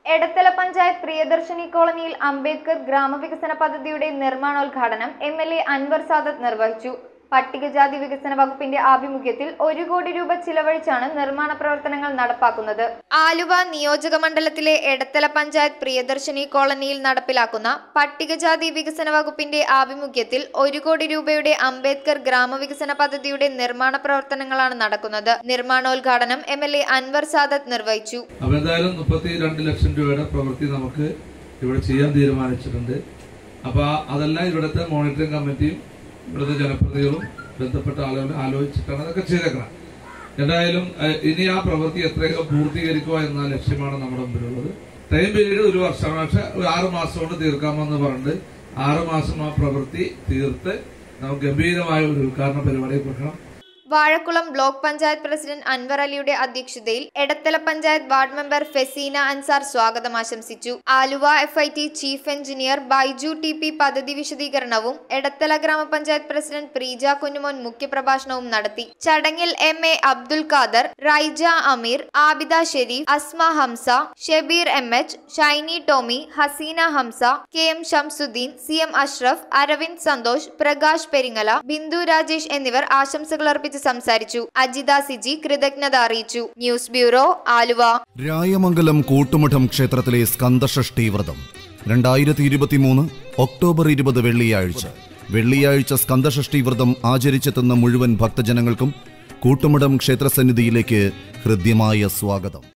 എടത്തല പഞ്ചായത്ത് പ്രിയദർശിനി കോളനിയിൽ അംബേദ്കർ ഗ്രാമവികസന പദ്ധതിയുടെ നിർമ്മാണോദ്ഘാടനം M L A Anwar Sadath നിർവഹിച്ചു പട്ടികജാതി വികസന വകുപ്പിന്റെ ആഭിമുഖ്യത്തിൽ ഒരു കോടി രൂപ ചിലവഴിച്ചാണ് നിർമ്മാണ പ്രവർത്തനങ്ങൾ നടപ്പാക്കുന്നത് ആലുവ നിയോജക മണ്ഡലത്തിലെ എടത്തല പഞ്ചായത്ത് പ്രിയദർശിനി കോളനിയിൽ നടപ്പിലാക്കുന്ന പട്ടികജാതി വികസന വകുപ്പിന്റെ ആഭിമുഖ്യത്തിൽ ഒരു കോടി രൂപയുടെ അംബേദ്കർ ഗ്രാമവികസന പദ്ധതിയുടെ നിർമ്മാണ പ്രവർത്തനങ്ങളാണ് നടക്കുന്നത് നിർമ്മാണോദ്ഘാടനം M L A Anwar Sadath നിർവഹിച്ചു അപ്പൊ എന്തായാലും മുപ്പത്തി രണ്ട് ലക്ഷം രൂപയുടെ പ്രവൃത്തി നമുക്ക് ഇവിടെ ചെയ്യാൻ തീരുമാനിച്ചിട്ടുണ്ട് അപ്പൊ ആ- അതെല്ലാം ഇവിടുത്തെ മോണിറ്ററിംഗ് കമ്മിറ്റിയും ഇവിടുത്തെ ജനപ്രതിനിധികളും ബന്ധപ്പെട്ട ആളുകളും ആലോചിച്ചിട്ടാണ് അതൊക്കെ ചെയ്തേക്കണം എന്തായാലും ഏഹ്, ഇനി ആ പ്രവൃത്തി എത്രയൊക്കെ പൂർത്തീകരിക്കുക എന്ന ലക്ഷ്യമാണ് നമ്മുടെ മുമ്പിലുള്ളത് ടൈം പീരീഡ് ഒരു വർഷമാണ് പക്ഷെ ഒരു ആറ് മാസം കൊണ്ട് തീർക്കാമെന്ന് പറഞ്ഞിട്ട് ആറ് മാസം ആ പ്രവൃത്തി തീർത്ത് നമുക്ക് ഗംഭീരമായ ഒരു ഉദ്ഘാടന പരിപാടി കൊടുക്കണം വാഴക്കുളം ബ്ലോക്ക് പഞ്ചായത്ത് പ്രസിഡന്റ് അൻവർ അലിയുടെ അധ്യക്ഷതയിൽ എടത്തല പഞ്ചായത്ത് വാർഡ് മെമ്പർ ഫെസീന അൻസാർ സ്വാഗതം ആശംസിച്ചു Aluva F I T chief engineer Baiju T P പദ്ധതി വിശദീകരണവും എടത്തല ഗ്രാമപഞ്ചായത്ത് പ്രസിഡന്റ് പ്രീജ കുഞ്ഞുമോൻ മുഖ്യപ്രഭാഷണവും നടത്തി ചടങ്ങിൽ M A Abdul Khader Raija Ameer Abida Shareef Asma Hamsa Shebeer M H Shiny Tomy Haseena Hamsa K M Shamsudheen C M Ashraf Aravind Santhosh Prakash Peringala Bindu Rajesh എന്നിവർ ആശംസകൾ അർപ്പിച്ച് സംസാരിച്ചു അജിത സിജി കൃതജ്ഞത അറിയിച്ചു ന്യൂസ് ബ്യൂറോ ആലുവ രായമംഗലം കൂട്ടുമഠം ക്ഷേത്രത്തിലെ സ്കന്ദഷഷ്ഠി വ്രതം രണ്ടായിരത്തി ഇരുപത്തിമൂന്ന് ഒക്ടോബർ ഇരുപത് വെള്ളിയാഴ്ച വെള്ളിയാഴ്ച സ്കന്ദഷഷ്ഠി വ്രതം ആചരിച്ചെത്തുന്ന മുഴുവൻ ഭക്തജനങ്ങൾക്കും കൂട്ടുമഠം ക്ഷേത്രസന്നിധിയിലേക്ക് ഹൃദ്യമായ സ്വാഗതം